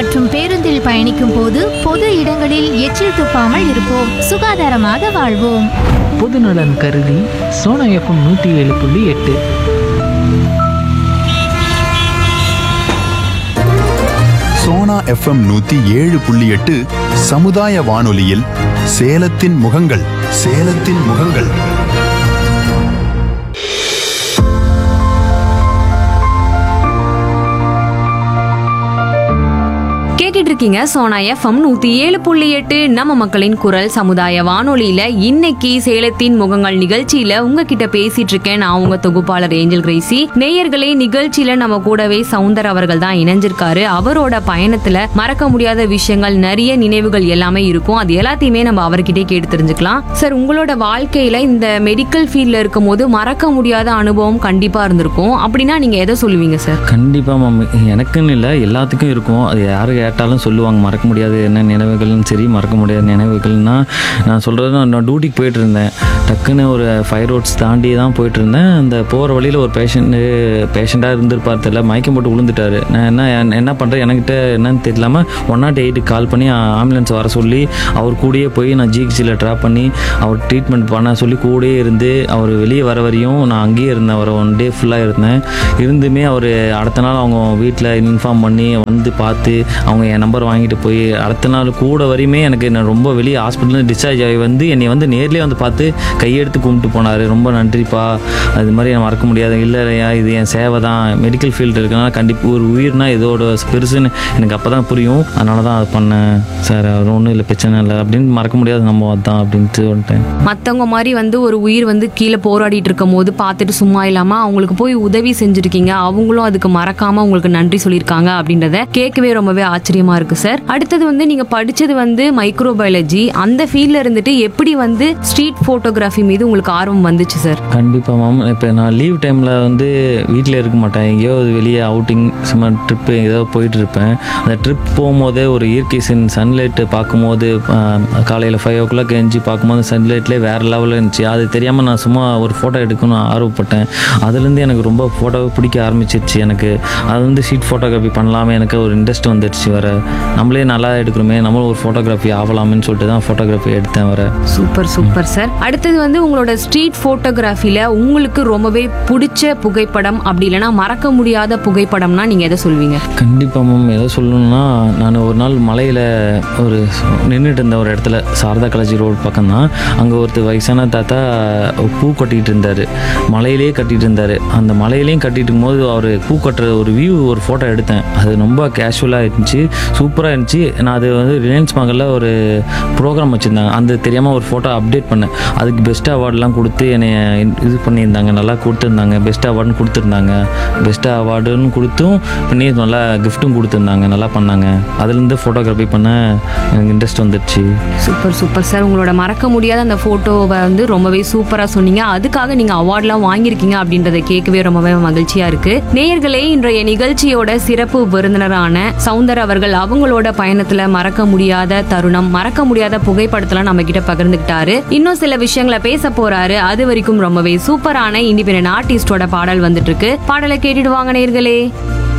மற்றும் பேருந்தில் பயணிக்கும் போது பொது இடங்களில் எச்சில் துப்பாமல் இருப்போம் சுகாதாரமாக வாழ்வோம் பொதுநலன் கருதி சோனா எஃப்எம் நூற்றி ஏழு புள்ளி எட்டு சோனா எஃப்எம் நூத்தி ஏழு புள்ளி எட்டு சமுதாய வானொலியில் சேலத்தின் முகங்கள் சேலத்தின் முகங்கள் கேட்டுட்டு இருக்கீங்க சோனா எஃப்எம் நூத்தி ஏழு புள்ளி எட்டு நம்ம மக்களின் குரல் சமுதாய வானொலியில இன்னைக்கு சேலத்தின் முகங்கள் நிகழ்ச்சியில உங்ககிட்ட பேசிட்டு இருக்கேன் நான் உங்க தொகுப்பாளர் ஏஞ்சல் கிரேசி நேயர்களே நிகழ்ச்சியில நம்ம கூடவே சவுந்தர் அவர்கள் தான் இணைஞ்சிருக்காரு அவரோட பயணத்துல மறக்க முடியாத விஷயங்கள் நிறைய நினைவுகள் எல்லாமே இருக்கும் அது எல்லாத்தையுமே நம்ம அவர்கிட்டே கேட்டு தெரிஞ்சுக்கலாம் சார் உங்களோட வாழ்க்கையில இந்த மெடிக்கல் ஃபீல்ட்ல இருக்கும் போது மறக்க முடியாத அனுபவம் கண்டிப்பா இருந்திருக்கும் அப்படின்னா நீங்க எதை சொல்லுவீங்க சார் கண்டிப்பாக மேம் எனக்குன்னு இல்லை எல்லாத்துக்கும் இருக்கும் அது யார் கேட்டாலும் சொல்லுவாங்க மறக்க முடியாது என்ன நினைவுகள்னு சரி மறக்க முடியாத நினைவுகள்னா நான் சொல்கிறது நான் டியூட்டிக்கு போயிட்டு இருந்தேன் டக்குன்னு ஒரு ஃபைவ் ரோட்ஸ் தாண்டி தான் போயிட்டு இருந்தேன் அந்த போகிற வழியில் ஒரு பேஷண்ட்டு பேஷண்ட்டாக இருந்திருப்பார் தெரியல மயக்கம் போட்டு விழுந்துட்டாரு நான் என்ன என்ன- என்ன பண்ணுறேன் என்கிட்ட என்னன்னு தெரியலாமல் ஒன் நாட் எயிட்டுக்கு கால் பண்ணி ஆம்புலன்ஸ் வர சொல்லி அவர் கூடயே போய் நான் ஜிஹெச்சில் ட்ராப் பண்ணி அவர் ட்ரீட்மெண்ட் பண்ண சொல்லி கூடயே இருந்து அவர் வெளியே வர வரையும் நான் அங்கேயே இருந்தேன் அவர் ஒன் டே ஃபுல்லாக இருந்தேன் இருந்துமே அவர் அடுத்த நாள் அவங்க வீட்டில் இன்ஃபார்ம் பண்ணி வந்து பார்த்து அவங்க என் நம்பர் வாங்கிட்டு போய் அடுத்த நாள் கூட வரையுமே எனக்கு நான் ரொம்ப வெளியே ஹாஸ்பிட்டலில் டிஸ்சார்ஜ் ஆகி வந்து என்னை வந்து நேர்லேயே வந்து பார்த்து கையெடுத்து கும்பிட்டு போனார் ரொம்ப நன்றிப்பா அது மாதிரி நான் மறக்க முடியாது இல்லை இல்லையா இது என் சேவை தான் மெடிக்கல் ஃபீல்டு இருக்கனால கண்டிப்பாக ஒரு உயிர்னா இதோட பெருசுன்னு எனக்கு அப்போ தான் புரியும் அதனால தான் அது பண்ணேன் சார் அவர் ஒன்றும் இல்லை பிரச்சனை இல்லை அப்படின்னு மறக்க முடியாத நம்ம அதான் அப்படின்ட்டு வந்துட்டேன் மத்தவங்க மாதிரி வந்து ஒரு உயிர் வந்து கீழே போராடிட்டு இருக்கும் போது பார்த்துட்டு சும்மா இல்லாம அவங்களுக்கு போய் உதவி செஞ்சிருக்கீங்க அவங்களும் அதுக்கு மறக்காம உங்களுக்கு நன்றி சொல்லியிருக்காங்க அப்படின்றத கேட்கவே ரொம்பவே ஆச்சரியமா இருக்கு சார் அடுத்தது வந்து நீங்க படிச்சது வந்து மைக்ரோபயாலஜி அந்த ஃபீல்ட்ல இருந்துட்டு எப்படி வந்து ஸ்ட்ரீட் போட்டோகிராஃபி மீது உங்களுக்கு ஆர்வம் வந்துச்சு சார் கண்டிப்பாக மேம் இப்போ நான் லீவ் டைமில் வந்து வீட்டில் இருக்க மாட்டேன் எங்கேயோ வெளியே அவுட்டிங் சும்மா ட்ரிப்பு ஏதோ போயிட்டு இருப்பேன் அந்த ட்ரிப் போகும்போதே ஒரு இயற்கை சன் சன்லைட்டு பார்க்கும்போது காலையில் ஃபைவ் ஓ கிளாக் எழுஞ்சி பார்க்கும்போது சன்லைட்லேயே வேறு லெவலில் இருந்துச்சு அது தெரியாமல் நான் சும்மா ஒரு ஃபோட்டோ எடுக்கணும்னு ஆர்வப்பட்டேன் அதுலேருந்து எனக்கு ரொம்ப ஃபோட்டோவை பிடிக்க ஆரம்பிச்சிருச்சு எனக்கு அது வந்து ஷீட் ஃபோட்டோகிராஃபி பண்ணலாமே எனக்கு ஒரு இன்ட்ரெஸ்ட் வந்துடுச்சு வர நம்மளே நல்லா எடுக்கிறோமே நம்மளும் ஒரு ஃபோட்டோகிராஃபி ஆகலாமேன்னு சொல்லிட்டு தான் ஃபோட்டோகிராஃபி எடுத்தேன் வர சூப்பர் சூப்பர் சார் அடுத்தது வந்து உங்களோட ஸ்ட்ரீட் போட்டோகிராஃபில உங்களுக்கு ரொம்பவே பிடிச்ச புகைப்படம் அப்படி இல்லைன்னா மறக்க முடியாத புகைப்படம்னா நீங்க எதை சொல்வீங்க கண்டிப்பாக மேம் எதை சொல்லணும்னா நான் ஒரு நாள் மலையில் ஒரு நின்றுட்டு இருந்த ஒரு இடத்துல சாரதா காலேஜ் ரோடு பக்கம் தான் அங்கே ஒருத்தர் வயசான தாத்தா பூ கட்டிகிட்டு இருந்தார் மலையிலேயே கட்டிட்டு இருந்தார் அந்த மலையிலையும் கட்டிட்டு இருக்கும்போது அவர் பூ கட்டுற ஒரு வியூ ஒரு ஃபோட்டோ எடுத்தேன் அது ரொம்ப கேஷுவலாக இருந்துச்சு சூப்பராக இருந்துச்சு நான் அது வந்து ரிலையன்ஸ் மகளில் ஒரு ப்ரோக்ராம் வச்சுருந்தாங்க அந்த தெரியாமல் ஒரு ஃபோட்டோ அப்டேட் பண்ணேன் அதுக்கு பெஸ்ட் அவார்ட்லாம் கொடுத்து என்னை இது பண்ணியிருந்தாங்க நல்லா கொடுத்துருந்தாங்க பெஸ்ட் அவார்டுன்னு கொடுத்துருந்தாங்க பெஸ்ட் அவார்டுன்னு கொடுத்தும் பண்ணி நல்லா கிஃப்ட்டும் கொடுத்துருந்தாங்க நல்லா பண்ணாங்க அதுலேருந்து ஃபோட்டோகிராஃபி பண்ண எனக்கு இன்ட்ரெஸ்ட் வந்துடுச்சு சூப்பர் சூப்பர் சார் உங்களோட மறக்க முடியாத அந்த போட்டோவை வந்து ரொம்பவே சூப்பரா சொன்னீங்க அதுக்காக நீங்க அவார்ட்லாம் வாங்கியிருக்கீங்க அப்படின்றத கேட்கவே ரொம்பவே மகிழ்ச்சியா இருக்கு நேயர்களே இன்றைய நிகழ்ச்சியோட சிறப்பு விருந்தினரான சவுந்தர் அவர்கள் அவங்களோட பயணத்துல மறக்க முடியாத தருணம் மறக்க முடியாத புகைப்படத்துல நம்ம கிட்ட பகிர்ந்துக்கிட்டாரு இன்னும் சில விஷயங்களை பேச போறாரு அது வரைக்கும் ரொம்பவே சூப்பரான இண்டிபெண்டன்ட் ஆர்டிஸ்டோட பாடல் வந்துட்டு இருக்கு பாடலை கேட்டுட்டு வாங்க நேயர்களே